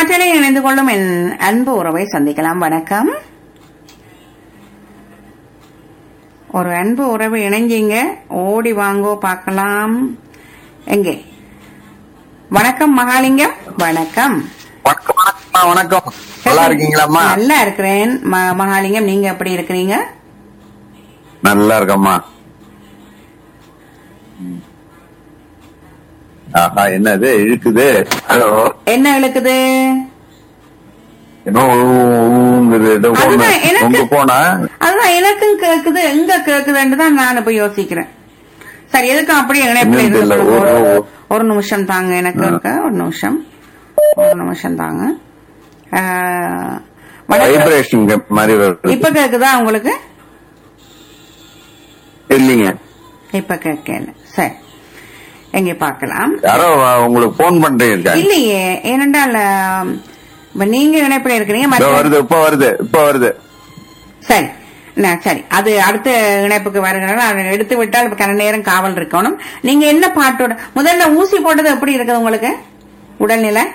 காற்றலை இணைந்து கொள்ளும் என் அன்பு உறவை சந்திக்கலாம் வணக்கம் ஒரு அன்பு உறவு இணைஞ்சிங்க ஓடி வாங்கோ பார்க்கலாம் எங்கே வணக்கம் மகாலிங்கம் வணக்கம் வணக்கம் வணக்கம்மா, வணக்கம் நல்லா இருக்கீங்களாம்மா நல்லா இருக்கிறேன் ம- மகாலிங்கம் நீங்க எப்படி இருக்கிறீங்க நல்லா இருக்கம்மா ஆஹா என்னது இழுக்குது ஹலோ என்ன இழுக்குது என்ன ஊங்குது, ஏதோ ஒண்ணு. அதுதான் எனக்கு- உங்க போனா அதுதான் எனக்கும் கேக்குது எங்க கேக்குதுன்னு தான் நான் இப்ப யோசிக்கிறேன் சரி எதுக்கும் அப்படியே இணைப்புல என்னன்னு இருந்து தெரியல. கொள்ளுங்க. ஒரு- ஒரு- ஒரு நிமிஷம் தாங்க எனக்கு இருக்க ஒரு நிமிஷம் ஒரு நிமிஷம் தாங்க ஆஹ், வணக்கம். வைப்ரேஷன் மாதிரி வருது இப்ப கேக்குதா உங்களுக்கு இல்லைங்க இப்ப கேட்கல சரி எங்க பார்க்கலாம் யாரோ உங்களுக்கு போன் பண்றீங்க இல்லையே ஏனென்றால் ஆஹ், இப்ப நீங்க இணைப்புல இருக்கிறீங்க இதோ மற்ற- வருது இப்ப வருது இப்ப வருது சரி நான் சரி அது அடுத்த இணைப்புக்கு வருகிறாங்க அதை எடுத்து விட்டால் இப்ப கன நேரம் காவல் இருக்கணும் நீங்க என்ன பாட்டோட முதல்ல ஊசி போட்டது எப்படி இருக்குது உங்களுக்கு உடல்நிலை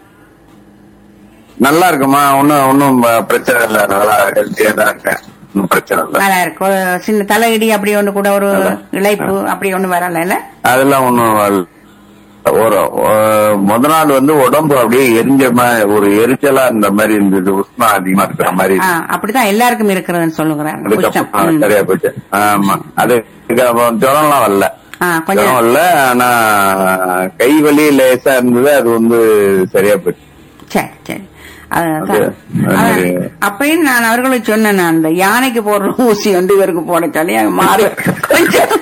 நல்லா இருக்குமா ஒன்னும் ஒன்னும் பிரச்சனை இல்ல நல்லா ஹெல்த்தியா தான் இருக்கேன் ஒன்னும் பிரச்சனை இல்ல நல்லா இருக்கு ஒரு சின்ன தலையிடி அப்படி ஒண்ணு கூட ஒரு இழைப்பு அப்படி ஒண்ணு வரல இல்ல அதெல்லாம் ஒண்ணும் வரல. ஒரு ஒரு- முத நாள் வந்து உடம்பு அப்படியே எரிஞ்ச மாதிரி ஒரு எரிச்சலா இருந்த மாதிரி இருந்தது உஷ்ணம் அதிகமா இருக்கிற மாதிரி ஆ, அப்படித்தான் எல்லாருக்கும் இருக்கிறதுன்னு சொல்லுகிறார் உஷ்ணம். அதுக்கப்புறம் ம். சரியா போச்சு ஆமா அது அப்புறம் ஜுரம்லாம் வரல ஆ, கொஞ்சம் ஜுரம் வரல ஆனா கை வலி லேசா இருந்தது அது வந்து சரியா போச்சு சரி சரி அதான். அது, அது அதான். மாதிரி. அப்பயும் நான் அவர்களுக்கு சொன்னேன் நான் அந்த யானைக்கு போடுற ஊசி வந்து இவருக்கு போட சொல்லி அது மாறி கொஞ்சம்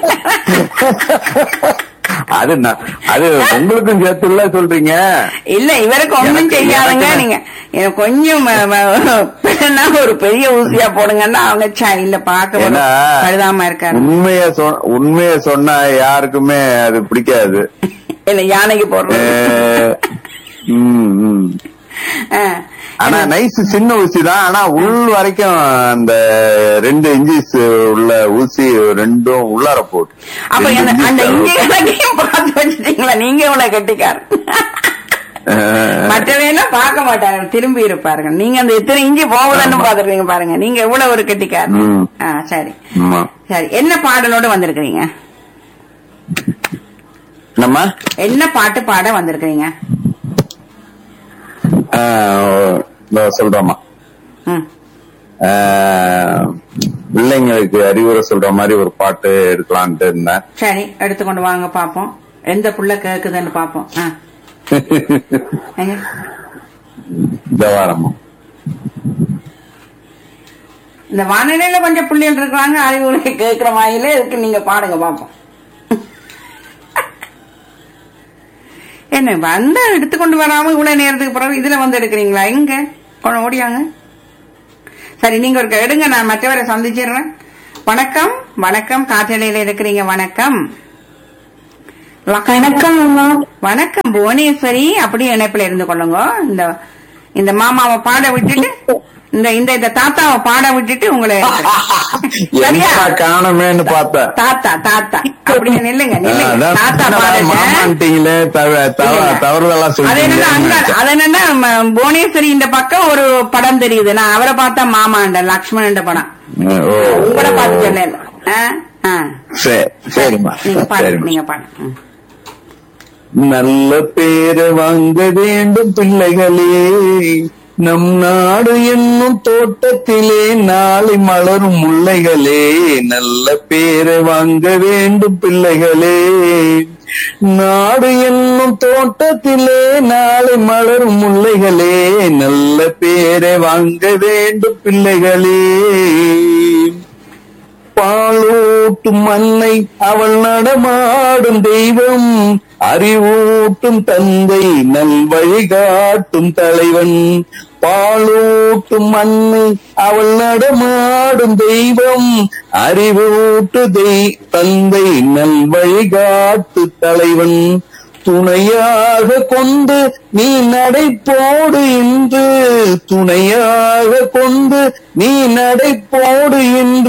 அது நான்- அது உங்களுக்கும் சேர்த்துல சொல்றீங்க இல்ல இவருக்கு ஒண்ணும் எனக்கு- செய்யாதுங்க எனக்கு- நீங்க எனக்கு கொஞ்சம் ம- ம- பிறனா ஒரு பெரிய ஊசியா போடுங்கன்னா அவங்க ச்சே, இல்ல பாக்க ஏன்னா கழுதாம இருக்காரு உண்மைய சொ- உண்மைய சொன்னா யாருக்குமே அது பிடிக்காது இல்ல யானைக்கு போடுறது அஹ், ம், ம். ஆ. ஆனா நைஸ் சின்ன ஊசி தான் ஆனா உள் வரைக்கும் அந்த ரெண்டு இன்ச்சஸ் உள்ள ஊசி ரெண்டும் உள்ளார போகுது அப்ப ரெண்டு அந்த- அந்த inches இஞ்சி கணக்கையும் பார்த்து வச்சுட்டீங்களா நீங்க இவ்வளவு கட்டிக்காரு அஹ், மற்றவையெல்லாம் பார்க்க மாட்டாங்க திரும்பி இருப்பாருங்க நீங்க அந்த எத்தனை இஞ்சி போகுதுன்னு பாத்துருக்கீங்க பாருங்க நீங்க எவ்வளவு ஒரு கட்டிக்காரு ம். ஆ சரி ஆமா. சரி என்ன பாடலோட வந்திருக்கிறீங்க நம்ம என்ன பாட்டு பாட வந்திருக்கிறீங்க அஹ், இதோ சொல்றோமா ம் அஹ், பிள்ளைங்களுக்கு அறிவுரை சொல்ற மாதிரி ஒரு பாட்டு எடுக்கலான்ட்டு இருந்தேன் சரி எடுத்துக்கொண்டு வாங்க பாப்போம் எந்த புள்ள கேக்குதுன்னு பாப்போம் ஆ. எங்க? இந்த வாரமா இந்த வானிலையில கொஞ்சம் புள்ளிகள் இருக்கிறாங்க அறிவுரை கேட்கிற வாயில இருக்கு நீங்க பாடுங்க பாப்போம் என்ன வந்த எடுத்துக்கொண்டு வராம இவ்வளவு நேரத்துக்கு பிறகு இதுல வந்து எடுக்கிறீங்களா எங்க கொண்டு ஓடியாங்க சரி நீங்க ஒரு எடுங்க நான் மற்றவரை சந்திச்சிடுறேன் வணக்கம் வணக்கம் காற்றலையில இருக்கிறீங்க வணக்கம் வணக்கம் வணக்கம் புவனேஸ்வரி அப்படியே இணைப்புல இருந்து கொள்ளுங்க இந்த இந்த மாமாவை பாட விட்டுட்டு இந்த இந்த இந்த தாத்தாவை பாட விட்டுட்டு உங்களை சரியா என்ன காணமேன்னு பார்த்தேன் தாத்தா தாத்தா அப்படியே நில்லுங்க நில்லுங்க அதான் தாத்தா என்னடா பாடுங்க மாமான்ட்டீங்களே, தவ- தவ- தவறுதலா அது என்னன்னா அங்க சொல்றீங்க அது என்னன்னா ம- புவனேஸ்வரி இந்த பக்கம் ஒரு படம் தெரியுது நான் அவரை பார்த்தா மாமாண்ட லக்ஷ்மணன் படம் ஓ, உங்களை பார்த்து சொன்னேன் ஆ? ஆ. சரி சரிம்மா நீங்க பாடு சரிம்மா நீங்க பாடு ம். நல்ல பேரு வாங்க வேண்டும் பிள்ளைகளே நம் நாடு என்னும் தோட்டத்திலே நாளை மலரும் முல்லைகளே நல்ல பேரை வாங்க வேண்டும் பிள்ளைகளே நாடு என்னும் தோட்டத்திலே நாளை மலரும் முல்லைகளே நல்ல பேரை வாங்க வேண்டும் பிள்ளைகளே பாலூட்டும் அன்னை அவள் நடமாடும் தெய்வம் அறிவூட்டும் தந்தை நல் வழிகாட்டும் தலைவன் பாலூட்டும் அன்னை அவள் நடமாடும் தெய்வம் அறிவூட்டு தெய் தந்தை நல் வழிகாட்டு தலைவன் துணையாக கொண்டு நீ நடைப்போடு இன்று துணையாக கொண்டு நீ நடைப்போடு இன்று